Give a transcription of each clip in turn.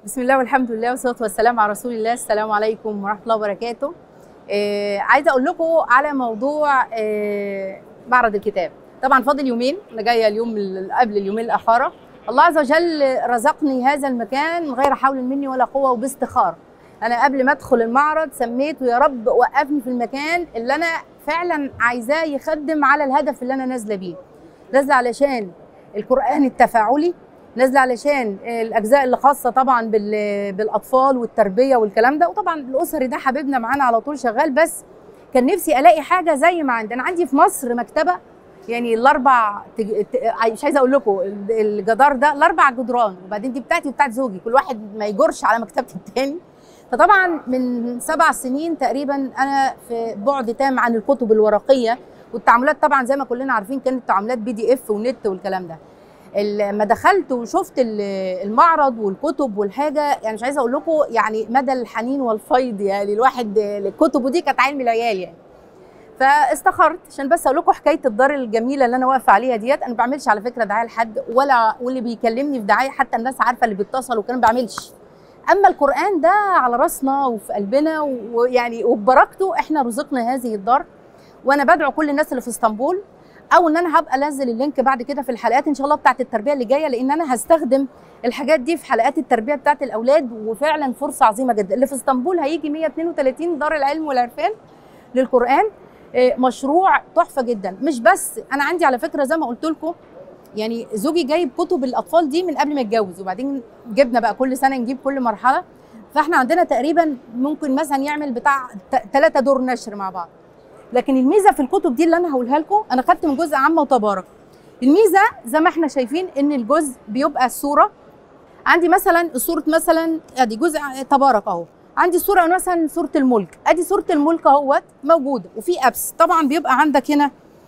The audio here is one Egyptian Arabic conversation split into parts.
بسم الله والحمد لله والصلاه والسلام على رسول الله السلام عليكم ورحمه الله وبركاته آه عايزه اقول لكم على موضوع آه معرض الكتاب طبعا فاضل يومين انا جايه اليوم ال- قبل اليومين الاخره الله عز وجل رزقني هذا المكان غير حول مني ولا قوه وباستخاره انا قبل ما ادخل المعرض سميته يا رب وقفني في المكان اللي انا فعلا عايزاه يخدم على الهدف اللي انا نازله بيه نازله علشان القران التفاعلي نازله علشان الاجزاء اللي خاصه طبعا بال- بالاطفال والتربيه والكلام ده وطبعا الاسري ده حبيبنا معانا على طول شغال بس كان نفسي الاقي حاجه زي ما عندي انا عندي في مصر مكتبه يعني الاربع تج... ت- مش عايزه اقول لكم الجدار ده الاربع جدران وبعدين دي بتاعتي وبتاعت زوجي كل واحد ما يجرش على مكتبه التاني فطبعا من سبع سنين تقريبا انا في بعد تام عن الكتب الورقيه والتعاملات طبعا زي ما كلنا عارفين كانت تعاملات بي دي اف ونت والكلام ده لما دخلت وشفت ال- المعرض والكتب والحاجه يعني مش عايزه اقول لكم يعني مدى الحنين والفيض يعني الواحد الكتب ودي كانت عين من العيال يعني فاستخرت عشان بس اقول لكم حكايه الدار الجميله اللي انا واقفه عليها ديت انا ما بعملش على فكره دعايه لحد ولا واللي بيكلمني في دعايه حتى الناس عارفه اللي بيتصل وكان ما بعملش اما القران ده على راسنا وفي قلبنا ويعني وببركته احنا رزقنا هذه الدار وانا بدعو كل الناس اللي في اسطنبول او ان انا هبقى انزل اللينك بعد كده في الحلقات ان شاء الله بتاعت التربيه اللي جايه لان انا هستخدم الحاجات دي في حلقات التربيه بتاعت الاولاد وفعلا فرصه عظيمه جدا اللي في اسطنبول هيجي 132 دار العلم والعرفان للقران آه، مشروع تحفه جدا مش بس انا عندي على فكره زي ما قلت لكم يعني زوجي جايب كتب الاطفال دي من قبل ما يتجوز وبعدين جبنا بقى كل سنه نجيب كل مرحله فاحنا عندنا تقريبا ممكن مثلا يعمل بتاع ثلاثه دور نشر مع بعض لكن الميزه في الكتب دي اللي انا هقولها لكم انا خدت من جزء عامه وتبارك الميزه زي ما احنا شايفين ان الجزء بيبقى الصوره عندي مثلا صوره مثلا ادي جزء تبارك اهو عندي صوره مثلا صوره الملك ادي صوره الملك اهوت موجوده وفي ابس طبعا بيبقى عندك هنا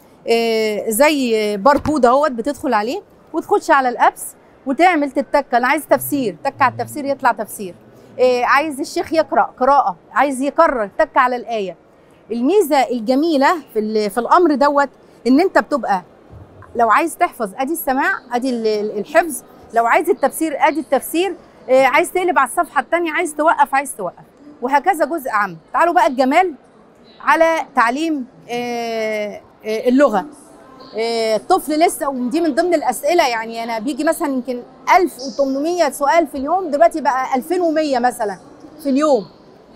آه، زي باركود اهوت بتدخل عليه وتخش على الابس وتعمل تتك انا عايز تفسير تك على التفسير يطلع تفسير آه، عايز الشيخ يقرا قراءه عايز يكرر تك على الايه الميزه الجميله في ال- في الامر دوت ان انت بتبقى لو عايز تحفظ ادي السماع ادي ال- ال- الحفظ لو عايز التفسير ادي التفسير آه، عايز تقلب على الصفحه الثانيه عايز توقف عايز توقف وهكذا جزء عام تعالوا بقى الجمال على تعليم آه، آه، اللغه آه، الطفل لسه ودي من ضمن الاسئله يعني انا بيجي مثلا يمكن 1800 سؤال في اليوم دلوقتي بقى 2100 مثلا في اليوم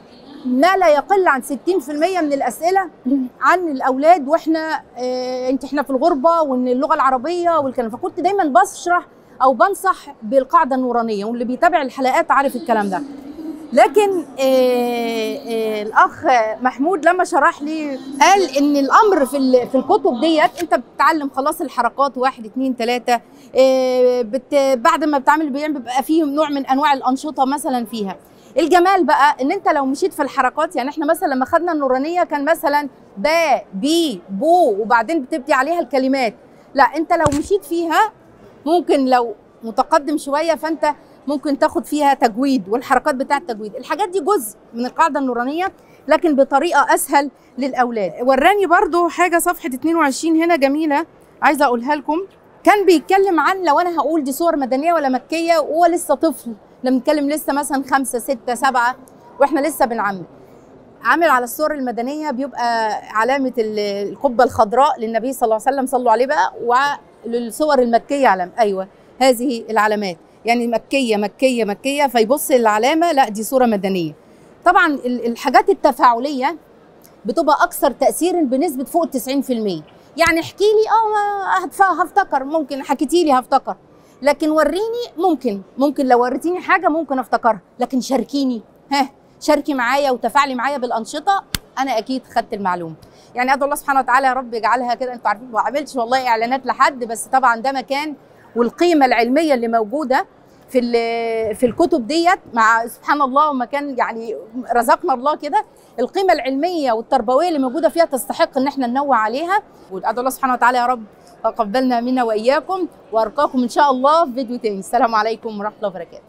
ما لا يقل عن 60% من الاسئله عن الاولاد واحنا آه، انت احنا في الغربه وان اللغه العربيه والكلام فكنت دايما بشرح او بنصح بالقاعده النورانيه واللي بيتابع الحلقات عارف الكلام ده لكن آه، آه، الاخ محمود لما شرح لي قال ان الامر في ال- في الكتب ديت انت بتتعلم خلاص الحركات واحد اتنين تلاته آه، بت بعد ما بتعمل بيعمل بيبقى فيه نوع من انواع الانشطه مثلا فيها الجمال بقى ان انت لو مشيت في الحركات يعني احنا مثلا لما خدنا النورانيه كان مثلا با بي بو وبعدين بتبدي عليها الكلمات لا انت لو مشيت فيها ممكن لو متقدم شويه فانت ممكن تاخد فيها تجويد والحركات بتاعه التجويد الحاجات دي جزء من القاعده النورانيه لكن بطريقه اسهل للاولاد وراني برضو حاجه صفحه 22 هنا جميله عايزه اقولها لكم كان بيتكلم عن لو انا هقول دي صور مدنيه ولا مكيه وهو لسه طفل لما نتكلم لسه مثلا خمسة ستة سبعة واحنا لسه بنعمل عامل على الصور المدنية بيبقى علامة ال- القبة الخضراء للنبي صلى الله عليه وسلم صلوا عليه بقى وللصور المكية علم أيوة هذه العلامات يعني مكية مكية مكية فيبص العلامة لا دي صورة مدنية طبعا ال- الحاجات التفاعلية بتبقى أكثر تأثيرا بنسبة فوق ال 90% يعني احكي لي اه ما هتف- هفتكر ممكن حكيتي لي هفتكر لكن وريني ممكن ممكن لو وريتيني حاجه ممكن افتكرها لكن شاركيني ها شاركي معايا وتفاعلي معايا بالانشطه انا اكيد خدت المعلومه يعني ادعو الله سبحانه وتعالى يا رب يجعلها كده انتوا عارفين ما عملتش والله اعلانات لحد بس طبعا ده مكان والقيمه العلميه اللي موجوده في ال- في الكتب ديت مع سبحان الله مكان يعني رزقنا الله كده القيمه العلميه والتربويه اللي موجوده فيها تستحق ان احنا ننوع عليها وادعو الله سبحانه وتعالى يا رب تقبلنا منا واياكم وارقاكم ان شاء الله في فيديو تاني السلام عليكم ورحمه الله وبركاته